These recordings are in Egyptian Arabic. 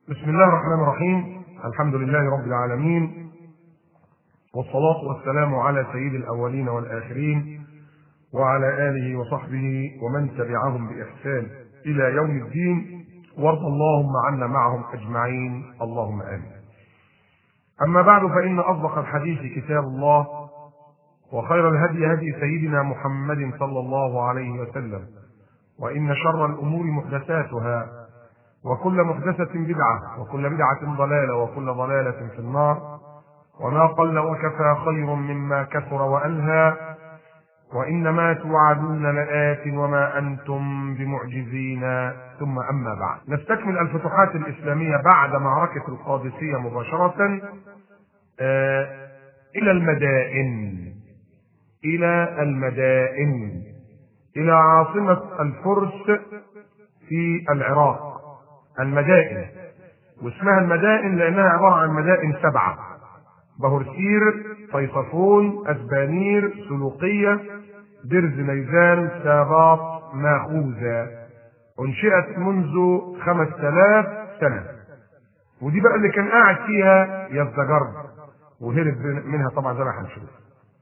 بسم الله الرحمن الرحيم الحمد لله رب العالمين والصلاة والسلام على سيد الأولين والآخرين وعلى آله وصحبه ومن تبعهم بإحسان إلى يوم الدين وارض اللهم عنا معهم أجمعين اللهم آمين أما بعد فإن أصدق الحديث كتاب الله وخير الهدي هدي سيدنا محمد صلى الله عليه وسلم وإن شر الأمور محدثاتها وكل محدثة بدعة وكل بدعة ضلالة وكل ضلالة في النار وما قل وكفى خير مما كثر وألهى وإنما توعدون لآت وما أنتم بمعجزين ثم أما بعد نستكمل الفتوحات الإسلامية بعد معركة القادسية مباشرة آه إلى المدائن إلى المدائن إلى عاصمة الفرس في العراق المدائن واسمها المدائن لأنها عبارة عن مدائن سبعة بهرسير طيصفون أسبانير سلوقية درز نيزان ساباط ماخوذة أنشئت منذ خمس آلاف سنة ودي بقى اللي كان قاعد فيها يزدجرد وهرب منها طبعا زي ما هنشوف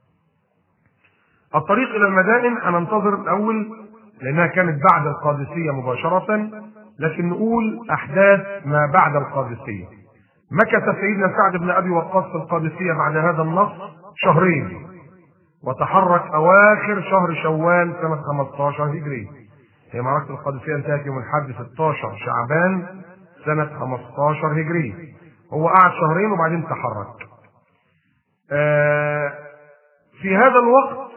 الطريق إلى المدائن هننتظر الأول لأنها كانت بعد القادسية مباشرة لكن نقول أحداث ما بعد القادسية مكث سيدنا سعد بن أبي وقاص في القادسية بعد هذا النص شهرين وتحرك أواخر شهر شوال سنة 15 هجري هي معركة القادسية انتهت يوم الحد 16 شعبان سنة 15 هجري هو قعد شهرين وبعدين تحرك آه في هذا الوقت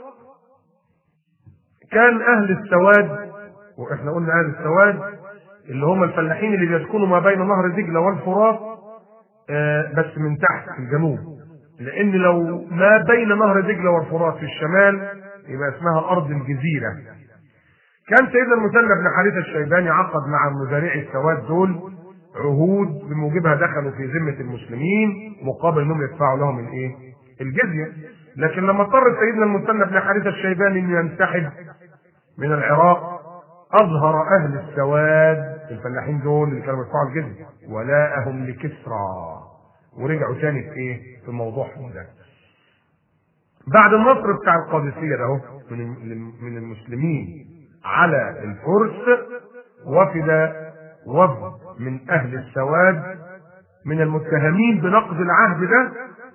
كان أهل السواد وإحنا قلنا أهل السواد اللي هم الفلاحين اللي بيسكنوا ما بين نهر دجلة والفرات آه بس من تحت في الجنوب لأن لو ما بين نهر دجلة والفرات في الشمال يبقى اسمها أرض الجزيرة كان سيدنا المثنى بن حارثة الشيباني عقد مع مزارعي السواد دول عهود بموجبها دخلوا في ذمة المسلمين مقابل انهم يدفعوا لهم الايه؟ الجزية لكن لما اضطر سيدنا المثنى بن حارثة الشيباني انه ينسحب من العراق اظهر اهل السواد الفلاحين دول اللي كانوا بيدفعوا الجزية ولاءهم لكسرى ورجعوا تاني في ايه؟ في موضوعهم ده. بعد النصر بتاع القادسية ده اهو من من المسلمين على الفرس وفد وفد من اهل السواد من المتهمين بنقض العهد ده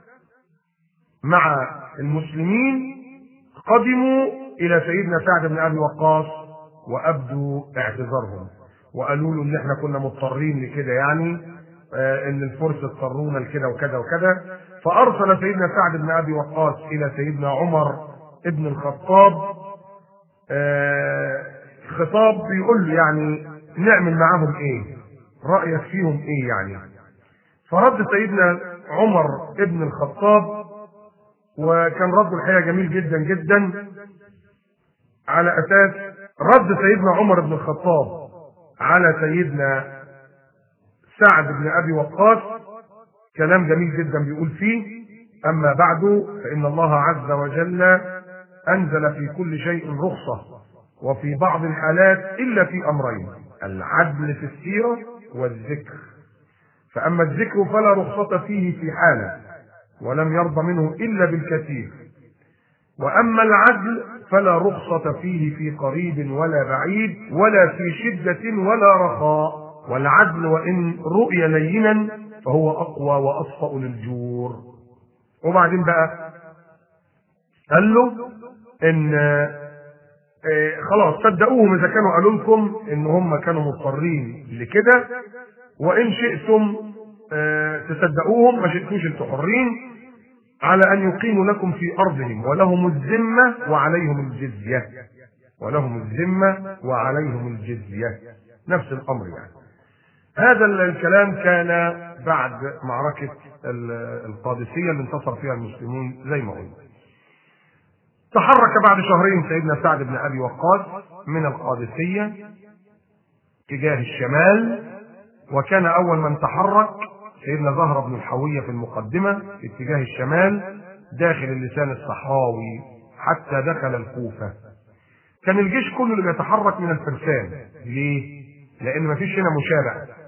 مع المسلمين قدموا الى سيدنا سعد بن ابي وقاص وابدوا اعتذارهم وقالوا له ان احنا كنا مضطرين لكده يعني آه ان الفرس اضطرونا لكده وكذا وكذا فارسل سيدنا سعد بن ابي وقاص الى سيدنا عمر ابن الخطاب آه خطاب بيقول له يعني نعمل معاهم ايه رايك فيهم ايه يعني فرد سيدنا عمر ابن الخطاب وكان رد الحقيقه جميل جدا جدا على اساس رد سيدنا عمر بن الخطاب على سيدنا سعد بن ابي وقاص كلام جميل جدا بيقول فيه اما بعد فان الله عز وجل انزل في كل شيء رخصه وفي بعض الحالات الا في امرين العدل في السيره والذكر فاما الذكر فلا رخصه فيه في حاله ولم يرضى منه الا بالكثير واما العدل فلا رخصه فيه في قريب ولا بعيد ولا في شده ولا رخاء والعدل وان رؤي لينا فهو اقوى واصفا للجور وبعدين بقى قال له ان آه خلاص صدقوهم اذا كانوا قالوا لكم ان هم كانوا مضطرين لكده وان شئتم آه تصدقوهم ما شئتوش انتوا حرين على ان يقيموا لكم في ارضهم ولهم الذمه وعليهم الجزيه ولهم الذمه وعليهم الجزيه نفس الامر يعني هذا الكلام كان بعد معركه القادسيه اللي انتصر فيها المسلمون زي ما قلنا تحرك بعد شهرين سيدنا سعد بن ابي وقاص من القادسيه تجاه الشمال وكان اول من تحرك سيدنا زهره بن الحويه في المقدمه في اتجاه الشمال داخل اللسان الصحراوي حتى دخل الكوفه كان الجيش كله اللي بيتحرك من الفرسان ليه؟ لان مفيش هنا مشارع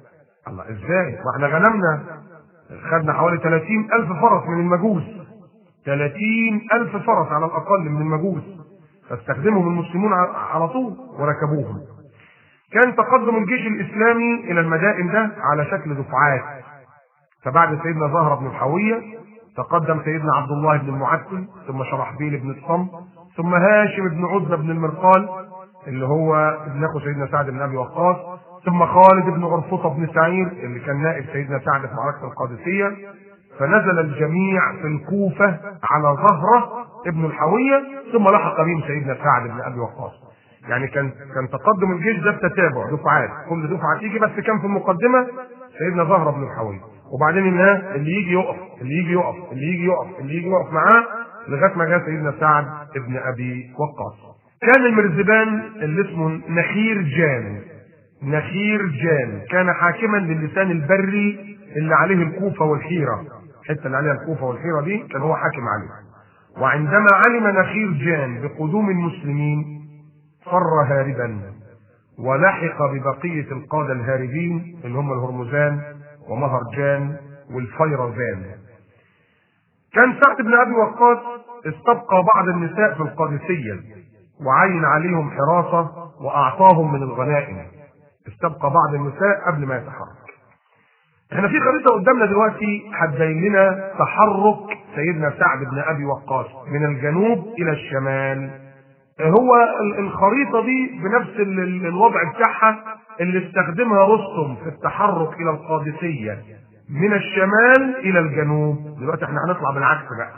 الله ازاي؟ ما احنا غنمنا خدنا حوالي 30 ألف فرس من المجوس 30 ألف فرس على الأقل من المجوس فاستخدمهم المسلمون على طول وركبوهم كان تقدم الجيش الإسلامي إلى المدائن ده على شكل دفعات فبعد سيدنا زهرة بن الحوية تقدم سيدنا عبد الله بن المعتل ثم شرحبيل بن الصم ثم هاشم بن عتبة بن المرقال اللي هو ابن اخو سيدنا سعد بن ابي وقاص ثم خالد بن عرفطة بن سعيد اللي كان نائب سيدنا سعد في معركة القادسية فنزل الجميع في الكوفة على زهرة ابن الحوية ثم لحق بهم سيدنا سعد بن ابي وقاص يعني كان كان تقدم الجيش ده بتتابع دفعات كل دفعه تيجي بس كان في المقدمه سيدنا زهره بن الحوية وبعدين الناس اللي يجي يقف اللي يجي يقف اللي يجي يقف اللي يجي يقف معاه لغايه ما جاء سيدنا سعد ابن ابي وقاص كان المرزبان اللي اسمه نخير جان نخير جان كان حاكما للسان البري اللي عليه الكوفه والحيره الحته اللي عليها الكوفه والحيره دي كان هو حاكم عليها وعندما علم نخير جان بقدوم المسلمين فر هاربا ولحق ببقية القادة الهاربين اللي هم الهرمزان ومهرجان والفيرزان كان سعد بن أبي وقاص استبقى بعض النساء في القادسية وعين عليهم حراسة وأعطاهم من الغنائم استبقى بعض النساء قبل ما يتحرك احنا في خريطة قدامنا دلوقتي هتبين لنا تحرك سيدنا سعد بن أبي وقاص من الجنوب إلى الشمال هو الخريطة دي بنفس الوضع بتاعها اللي استخدمها رستم في التحرك إلى القادسية من الشمال إلى الجنوب دلوقتي احنا هنطلع بالعكس بقى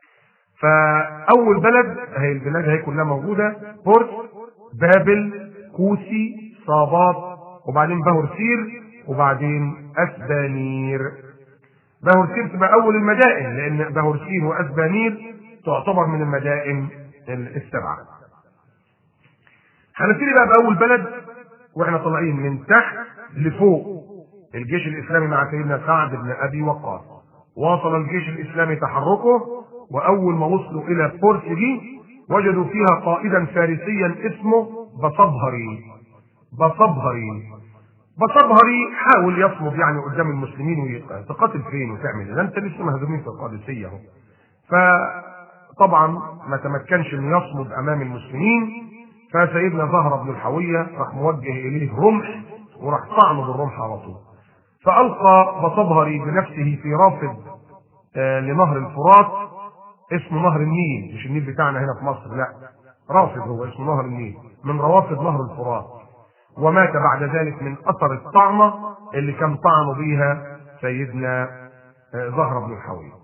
فأول بلد هي البلاد هي كلها موجودة بورت بابل كوسي صابات وبعدين باهورسير وبعدين أسبانير باهورسير تبقى أول المدائن لأن باهورسير وأسبانير تعتبر من المدائن السبعة هنبتدي بقى باول بلد واحنا طالعين من تحت لفوق الجيش الاسلامي مع سيدنا سعد بن ابي وقاص واصل الجيش الاسلامي تحركه واول ما وصلوا الى بورس دي وجدوا فيها قائدا فارسيا اسمه بصبهري بصبهري بصبهري حاول يصمد يعني قدام المسلمين وتقاتل فين وتعمل ده انت لسه مهزومين في القادسيه اهو فطبعا ما تمكنش انه يصمد امام المسلمين فسيدنا زهرة بن الحوية راح موجه إليه رمح وراح طعنه بالرمح على طول فألقى بصبهري بنفسه في رافد آه لنهر الفرات اسمه نهر النيل مش النيل بتاعنا هنا في مصر لا رافد هو اسمه نهر النيل من روافد نهر الفرات ومات بعد ذلك من أثر الطعنة اللي كان طعنه بيها سيدنا آه زهرة بن الحوية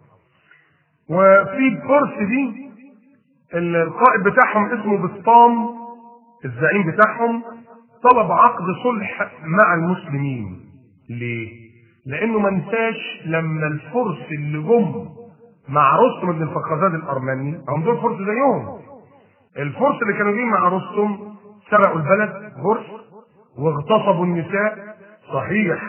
وفي بورس دي القائد بتاعهم اسمه بسطام الزعيم بتاعهم طلب عقد صلح مع المسلمين ليه؟ لانه ما نساش لما الفرس اللي جم مع رستم بن الفقازاد الارمني هم دول فرس زيهم الفرس اللي كانوا جايين مع رستم سرقوا البلد فرس واغتصبوا النساء صحيح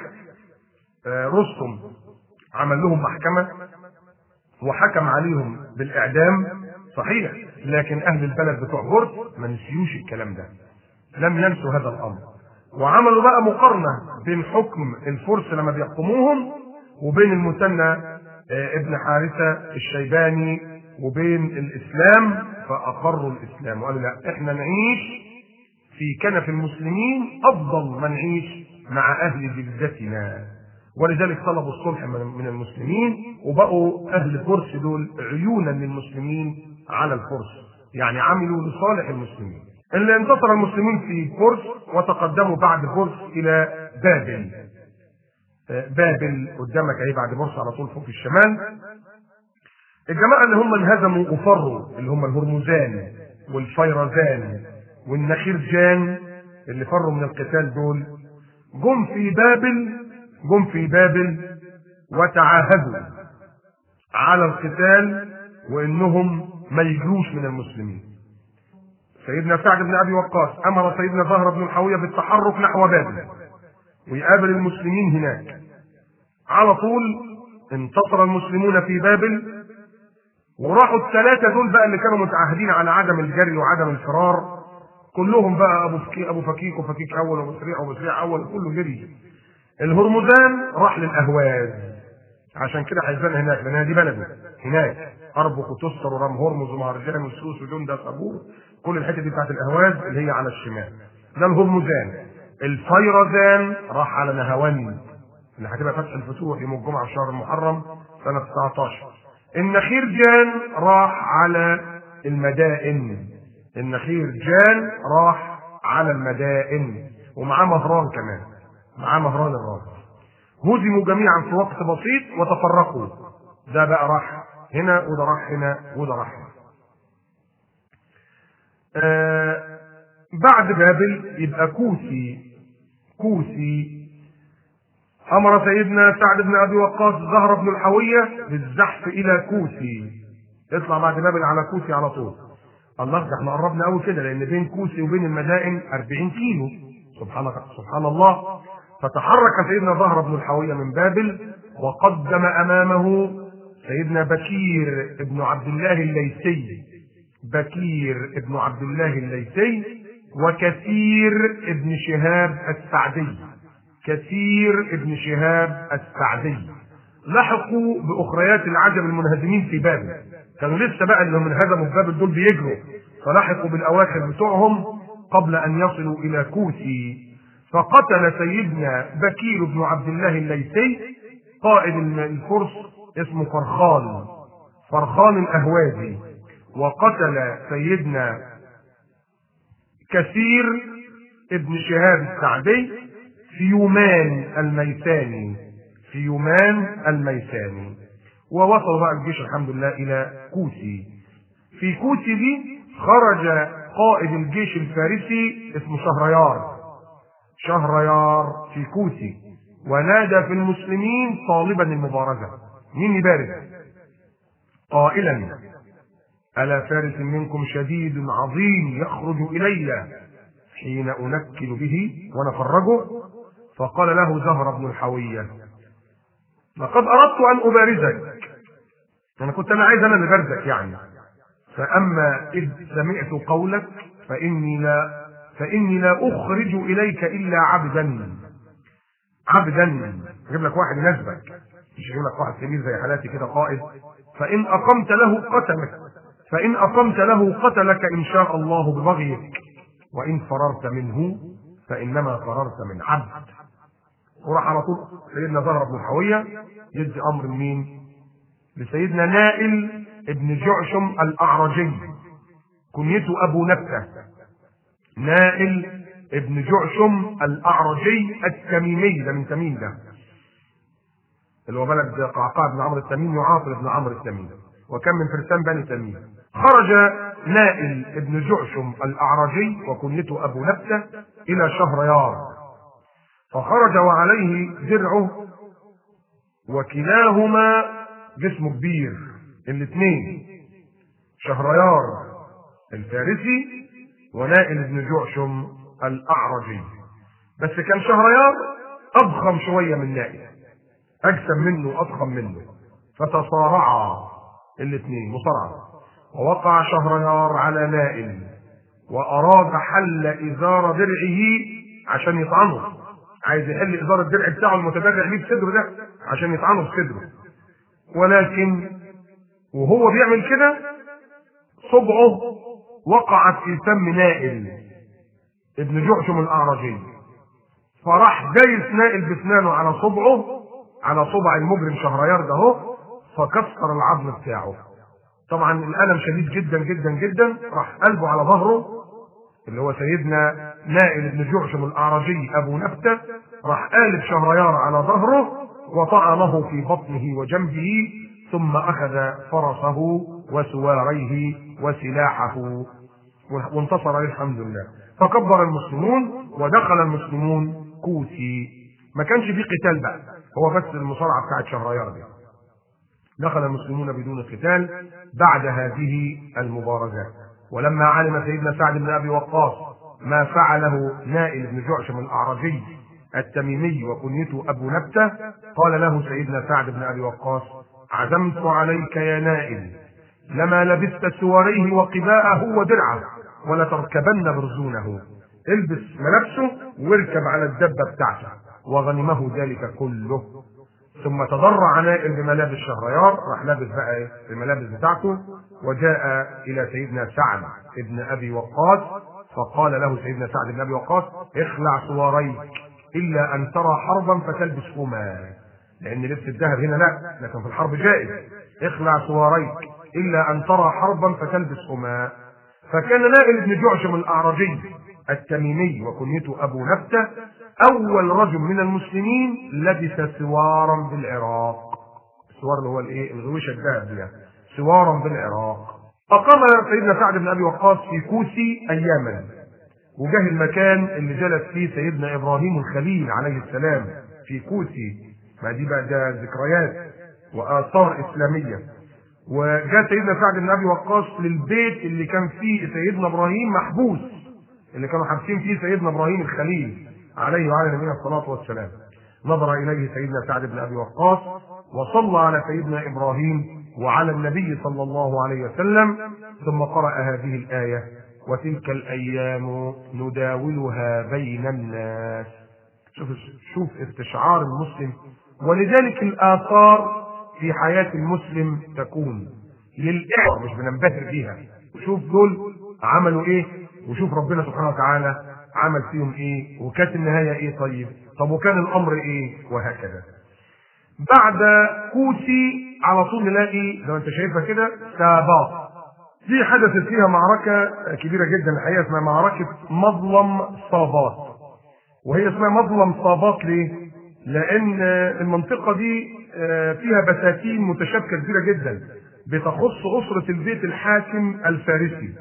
رستم عمل لهم محكمه وحكم عليهم بالاعدام صحيح لكن اهل البلد بتوع فرس ما نسيوش الكلام ده لم ينسوا هذا الامر وعملوا بقى مقارنه بين حكم الفرس لما بيحكموهم وبين المثنى ابن حارثه الشيباني وبين الاسلام فاقروا الاسلام وقالوا لا احنا نعيش في كنف المسلمين افضل ما نعيش مع اهل جلدتنا ولذلك طلبوا الصلح من المسلمين وبقوا اهل فرس دول عيونا للمسلمين على الفرس يعني عملوا لصالح المسلمين اللي انتصر المسلمين في فرس وتقدموا بعد فرس الى بابل بابل قدامك اهي بعد فرس على طول فوق في الشمال الجماعه اللي هم انهزموا وفروا اللي هم الهرمزان والفيرزان والنخيرجان اللي فروا من القتال دول جم في بابل جم في بابل وتعاهدوا على القتال وانهم ما يجروش من المسلمين سيدنا سعد بن ابي وقاص امر سيدنا زهر بن الحويه بالتحرك نحو بابل ويقابل المسلمين هناك على طول انتصر المسلمون في بابل وراحوا الثلاثه دول بقى اللي كانوا متعاهدين على عدم الجري وعدم الفرار كلهم بقى ابو فكيك ابو فكيك وفكيك اول وابو سريع وابو سريع اول كله جري الهرمزان راح للاهواز عشان كده حيزان هناك لان دي بلده هناك اربخ وتستر ورم هرمز ومهرجان وسوس وجندة صبور كل الحته دي بتاعت الاهواز اللي هي على الشمال ده الهرمزان الفيرزان راح على نهاوند اللي هتبقى فتح الفتوح يوم الجمعه في شهر المحرم سنه 19 النخير جان راح على المدائن النخير جان راح على المدائن ومعاه مهران كمان معاه مهران الراس هزموا جميعا في وقت بسيط وتفرقوا ده بقى راح هنا وده راح هنا وده راح هنا آه بعد بابل يبقى كوسي كوسي امر سيدنا سعد بن ابي وقاص زهر بن الحويه بالزحف الى كوسي اطلع بعد بابل على كوسي على طول الله ده احنا قربنا قوي كده لان بين كوسي وبين المدائن 40 كيلو سبحان سبحان الله فتحرك سيدنا زهر بن الحويه من بابل وقدم امامه سيدنا بكير ابن عبد الله الليثي بكير ابن عبد الله الليثي وكثير ابن شهاب السعدي كثير ابن شهاب السعدي لحقوا باخريات العجم المنهزمين في بابل كانوا لسه بقى اللي من هزموا في بابل دول بيجروا فلحقوا بالاواخر بتوعهم قبل ان يصلوا الى كوسي فقتل سيدنا بكير بن عبد الله الليثي قائد الفرس اسمه فرخان فرخان الاهوازي وقتل سيدنا كثير ابن شهاب السعدي في يومان الميساني في يومان الميساني ووصلوا بقى الجيش الحمد لله الى كوسي في كوسي دي خرج قائد الجيش الفارسي اسمه شهريار شهريار في كوسي ونادى في المسلمين طالبا المبارزه مين يبارز قائلا ألا فارس منكم شديد عظيم يخرج إلي حين أنكل به ونفرجه فقال له زهر بن الحوية لقد أردت أن أبارزك أنا كنت أنا عايز أنا اللي بارزك يعني فأما إذ سمعت قولك فإني لا فإني لا أخرج إليك إلا عبدا عبدا أجيب لك واحد يناسبك مش أجيب لك واحد كبير زي حالاتي كده قائد فإن أقمت له قتلك فإن أقمت له قتلك إن شاء الله ببغيك وإن فررت منه فإنما فررت من عبد وراح على طول سيدنا زهر بن الحوية يدي أمر مين؟ لسيدنا نائل ابن جعشم الأعرجي كنيته أبو نبتة نائل ابن جعشم الأعرجي التميمي ده من تميم ده اللي هو بلد قعقاع بن عمرو التميمي وعاصر بن عمرو التميمي وكان من فرسان بني تميم خرج نائل ابن جعشم الأعرجي وكنيته أبو نبتة إلى شهريار فخرج وعليه درعه وكلاهما جسمه كبير الاثنين شهريار الفارسي ونائل بن جعشم الأعرجي بس كان شهريار أضخم شوية من نائل أجسم منه أضخم منه فتصارعا الاثنين مصارعة ووقع شهريار على نائل وأراد حل إزار درعه عشان يطعنه عايز يحل إزار الدرع بتاعه المتدرع ليه بصدره ده عشان يطعنه بصدره ولكن وهو بيعمل كده صبعه وقعت في فم نائل ابن جعشم الأعرجي فراح جايس نائل بسنانه على صبعه على صبع المجرم شهريار ده اهو فكسر العظم بتاعه طبعا الالم شديد جدا جدا جدا راح قلبه على ظهره اللي هو سيدنا نائل بن جعشم الاعرجي ابو نبته راح قالب شهريار على ظهره وطعنه في بطنه وجنبه ثم اخذ فرسه وسواريه وسلاحه وانتصر عليه الحمد لله فكبر المسلمون ودخل المسلمون كوسي ما كانش فيه قتال بقى هو بس المصارعه بتاعت شهريار دي دخل المسلمون بدون قتال بعد هذه المبارزات ولما علم سيدنا سعد بن ابي وقاص ما فعله نائل بن جعشم الاعرجي التميمي وكنيته ابو نبته قال له سيدنا سعد بن ابي وقاص عزمت عليك يا نائل لما لبست سواريه وقباءه ودرعه ولتركبن برزونه البس ملابسه واركب على الدبه بتاعته وغنمه ذلك كله ثم تضرع نائل بملابس شهريار راح لابس بقى إيه؟ الملابس بتاعته وجاء الى سيدنا سعد ابن ابي وقاص فقال له سيدنا سعد بن ابي وقاص اخلع سواريك الا ان ترى حربا فتلبسهما لان لبس الذهب هنا لا لكن في الحرب جائز اخلع سواريك الا ان ترى حربا فتلبسهما فكان نائل بن جعشم الاعرجي التميمي وكنيته ابو نبته اول رجل من المسلمين لبس سوارا بالعراق السوار اللي هو الايه الغويشه الذهب دي يعني. سوارا بالعراق اقام سيدنا سعد بن ابي وقاص في كوسي اياما وجه المكان اللي جلس فيه سيدنا ابراهيم الخليل عليه السلام في كوسي ما دي بقى ده ذكريات واثار اسلاميه وجاء سيدنا سعد بن ابي وقاص للبيت اللي كان فيه سيدنا ابراهيم محبوس اللي كانوا حابسين فيه سيدنا ابراهيم الخليل عليه وعلى نبينا الصلاه والسلام نظر اليه سيدنا سعد بن ابي وقاص وصلى على سيدنا ابراهيم وعلى النبي صلى الله عليه وسلم ثم قرأ هذه الآية وتلك الأيام نداولها بين الناس شوف شوف استشعار المسلم ولذلك الآثار في حياة المسلم تكون للإعر مش بننبهر بيها وشوف دول عملوا إيه وشوف ربنا سبحانه وتعالى عمل فيهم إيه وكانت النهاية إيه طيب طب وكان الأمر إيه وهكذا بعد كوسي على طول نلاقي زي ما انت شايفها كده ساباط دي حدثت فيها معركة كبيرة جدا الحقيقة اسمها معركة مظلم صابات وهي اسمها مظلم صابات ليه؟ لأن المنطقة دي فيها بساتين متشابكة كبيرة جدا بتخص أسرة البيت الحاكم الفارسي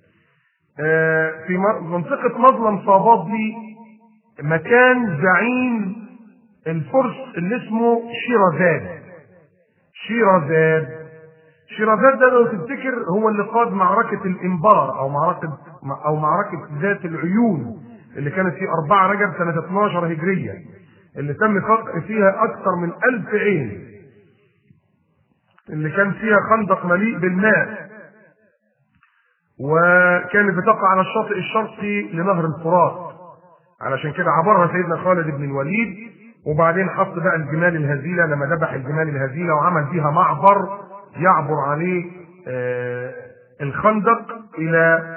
في منطقة مظلم صابات دي مكان زعيم الفرس اللي اسمه شيرازاد شيرازاد شيرازاد ده لو تفتكر هو اللي قاد معركة الإنبار أو معركة أو معركة ذات العيون اللي كانت في 4 رجب سنة 12 هجرية اللي تم قطع فيها أكثر من ألف عين اللي كان فيها خندق مليء بالماء وكانت بتقع على الشاطئ الشرقي لنهر الفرات علشان كده عبرها سيدنا خالد بن الوليد وبعدين حط بقى الجمال الهزيلة لما ذبح الجمال الهزيلة وعمل بيها معبر يعبر عليه آه الخندق إلى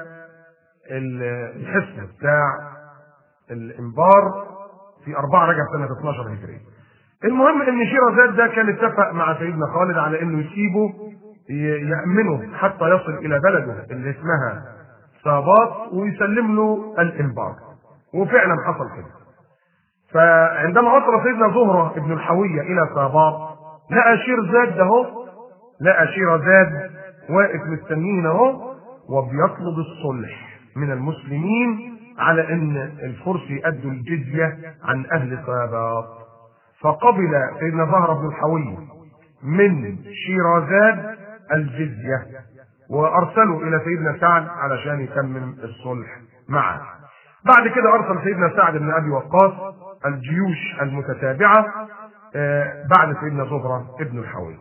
الحصن بتاع الإنبار في 4 رجب سنة 12 هجرية. المهم إن شيرازاد ده كان اتفق مع سيدنا خالد على إنه يسيبه يأمنه حتى يصل إلى بلده اللي اسمها صابات ويسلم له الإنبار. وفعلا حصل كده. فعندما وصل سيدنا زهرة ابن الحوية إلى صابات لقى شير زاد ده هو لقى شير زاد واقف مستنيين اهو وبيطلب الصلح من المسلمين على ان الفرس يأدوا الجزية عن اهل صابات فقبل سيدنا زهرة بن الحوية من شيرازاد الجزية وارسلوا الى سيدنا سعد علشان يتمم الصلح معه بعد كده ارسل سيدنا سعد بن ابي وقاص الجيوش المتتابعة بعد سيدنا زهرة ابن الحوي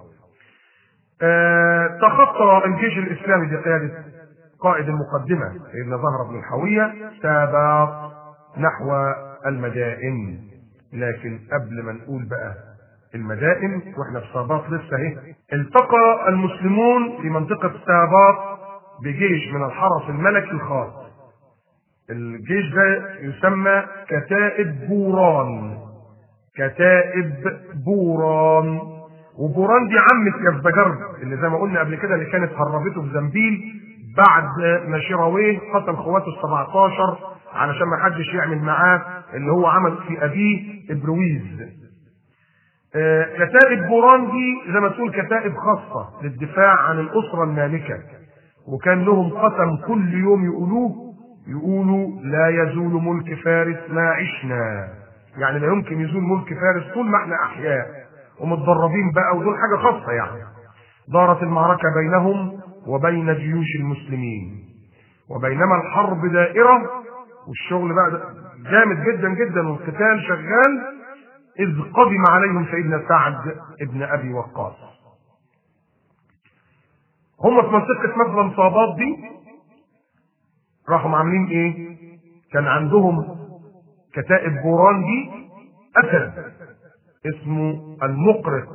تخطى الجيش الإسلامي بقيادة قائد المقدمة سيدنا زهرة بن الحوية سابق نحو المدائن لكن قبل ما نقول بقى المدائن واحنا في ساباط لسه اهي التقى المسلمون في منطقة ساباط بجيش من الحرس الملكي الخاص الجيش ده يسمى كتائب بوران كتائب بوران وبوران دي عمة يزدجرد اللي زي ما قلنا قبل كده اللي كانت هربته في زنبيل بعد ما شيراويه قتل خواته ال 17 علشان ما حدش يعمل معاه اللي هو عمل في ابيه ابرويز آه كتائب بوران دي زي ما تقول كتائب خاصة للدفاع عن الأسرة المالكة وكان لهم قسم كل يوم يقولوه يقولوا لا يزول ملك فارس ما عشنا يعني لا يمكن يزول ملك فارس طول ما احنا احياء ومتدربين بقى ودول حاجه خاصه يعني دارت المعركه بينهم وبين جيوش المسلمين وبينما الحرب دائره والشغل بقى جامد جدا جدا والقتال شغال اذ قدم عليهم سيدنا سعد ابن ابي وقاص هم في منطقه مثلا صابات دي راحوا عاملين ايه كان عندهم كتائب بوران دي أسد اسمه المقرط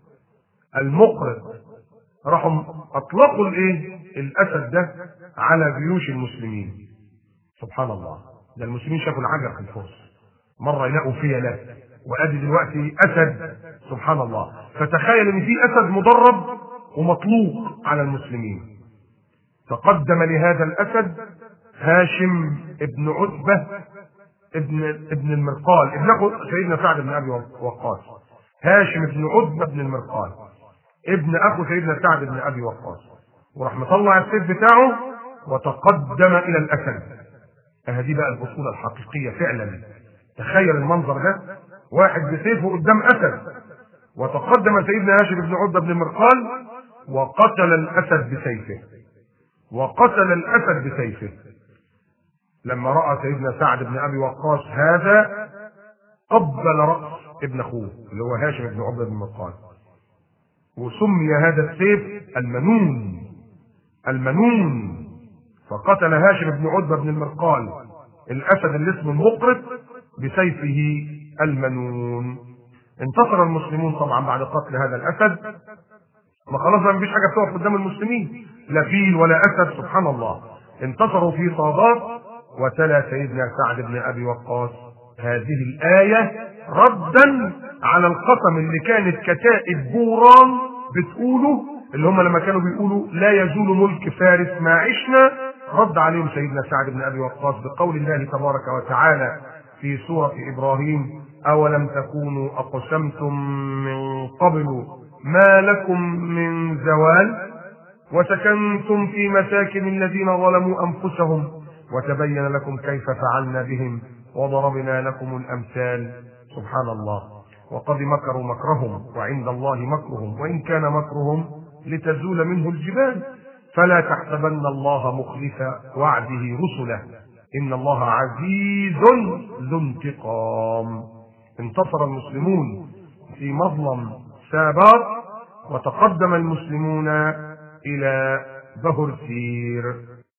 المقرط راحوا أطلقوا الإيه؟ الأسد ده على جيوش المسلمين سبحان الله ده المسلمين شافوا العجب في الفرس مرة يلاقوا فيلة وادي دلوقتي اسد سبحان الله فتخيل ان في اسد مدرب ومطلوق على المسلمين تقدم لهذا الاسد هاشم ابن عتبة ابن ابن المرقال ابن اخو سيدنا سعد بن ابي وقاص هاشم بن عتبة بن المرقال ابن اخو سيدنا سعد بن ابي وقاص وراح مطلع السيف بتاعه وتقدم الى الاسد هذه بقى البطولة الحقيقية فعلا تخيل المنظر ده واحد بسيفه قدام اسد وتقدم سيدنا هاشم بن عتبة بن مرقال وقتل الاسد بسيفه وقتل الاسد بسيفه لما راى سيدنا سعد بن ابي وقاص هذا قبل راس ابن اخوه اللي هو هاشم بن عتبة بن مرقال وسمي هذا السيف المنون المنون فقتل هاشم بن عتبة بن المرقال الاسد اللي اسمه المقرط بسيفه المنون انتصر المسلمون طبعا بعد قتل هذا الاسد ما خلاص ما فيش حاجه بتقف قدام المسلمين لا فيل ولا اسد سبحان الله انتصروا في صادات وتلا سيدنا سعد بن ابي وقاص هذه الايه ردا على القسم اللي كانت كتائب بوران بتقوله اللي هم لما كانوا بيقولوا لا يزول ملك فارس ما عشنا رد عليهم سيدنا سعد بن ابي وقاص بقول الله تبارك وتعالى في سورة إبراهيم أولم تكونوا أقسمتم من قبل ما لكم من زوال وسكنتم في مساكن الذين ظلموا أنفسهم وتبين لكم كيف فعلنا بهم وضربنا لكم الأمثال سبحان الله وقد مكروا مكرهم وعند الله مكرهم وإن كان مكرهم لتزول منه الجبال فلا تحسبن الله مخلف وعده رسله إن الله عزيز ذو انتقام انتصر المسلمون في مظلم ساباط وتقدم المسلمون إلى بهرسير